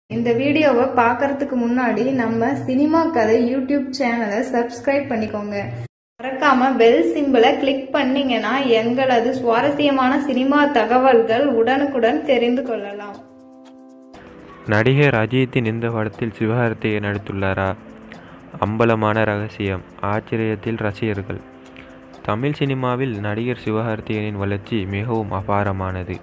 இந்த வீடியோவை பார்க்கறதுக்கு முன்னாடி நம்ம சினிமா கதை யூடியூப் சேனலை சப்ஸ்கிரைப் பண்ணிக்கோங்க மறக்காம பெல் சிம்பிளை கிளிக் பண்ணீங்கன்னா எங்களது சுவாரஸ்யமான சினிமா தகவல்கள் உடனுக்குடன் தெரிந்து கொள்ளலாம் நடிகர் அஜித்தின் இந்த படத்தில் சிவகார்த்திகேயன் நடித்துள்ளாரா அம்பலமான ரகசியம் ஆச்சரியத்தில் ரசிகர்கள் தமிழ் சினிமாவில் நடிகர் சிவகார்த்திகேயனின் வளர்ச்சி மிகவும் அபாரமானது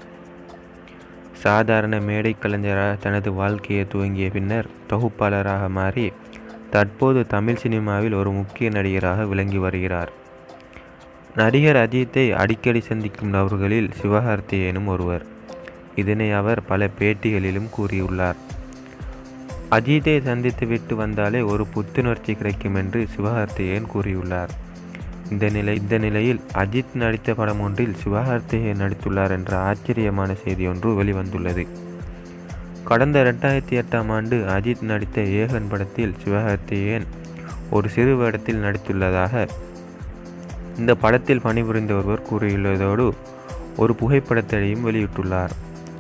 சாதாரண மேடை கலைஞராக தனது வாழ்க்கையை துவங்கிய பின்னர் தொகுப்பாளராக மாறி தற்போது தமிழ் சினிமாவில் ஒரு முக்கிய நடிகராக விளங்கி வருகிறார் நடிகர் அஜித்தை அடிக்கடி சந்திக்கும் நபர்களில் சிவகார்த்திகேயனும் ஒருவர் இதனை அவர் பல பேட்டிகளிலும் கூறியுள்ளார் அஜித்தை சந்தித்து விட்டு வந்தாலே ஒரு புத்துணர்ச்சி கிடைக்கும் என்று சிவகார்த்திகேயன் கூறியுள்ளார் இந்த நிலை இந்த நிலையில் அஜித் நடித்த படம் ஒன்றில் சிவகார்த்திகேயன் நடித்துள்ளார் என்ற ஆச்சரியமான செய்தி ஒன்று வெளிவந்துள்ளது கடந்த ரெண்டாயிரத்தி எட்டாம் ஆண்டு அஜித் நடித்த ஏகன் படத்தில் சிவகார்த்திகேயன் ஒரு சிறு வேடத்தில் நடித்துள்ளதாக இந்த படத்தில் பணிபுரிந்த ஒருவர் கூறியுள்ளதோடு ஒரு புகைப்படத்தையும் வெளியிட்டுள்ளார்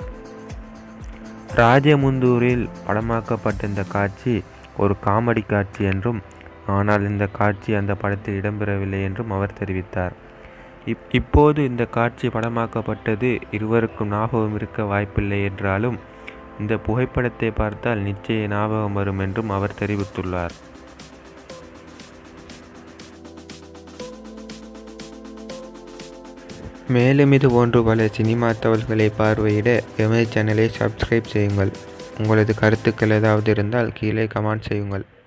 ராஜமுந்தூரில் படமாக்கப்பட்ட இந்த காட்சி ஒரு காமெடி காட்சி என்றும் ஆனால் இந்த காட்சி அந்த படத்தில் இடம்பெறவில்லை என்றும் அவர் தெரிவித்தார் இப் இப்போது இந்த காட்சி படமாக்கப்பட்டது இருவருக்கும் ஞாபகம் இருக்க வாய்ப்பில்லை என்றாலும் இந்த புகைப்படத்தை பார்த்தால் நிச்சய ஞாபகம் வரும் என்றும் அவர் தெரிவித்துள்ளார் மேலும் இது போன்று பல சினிமா தகவல்களை பார்வையிட எமது சேனலை சப்ஸ்கிரைப் செய்யுங்கள் உங்களது கருத்துக்கள் ஏதாவது இருந்தால் கீழே கமெண்ட் செய்யுங்கள்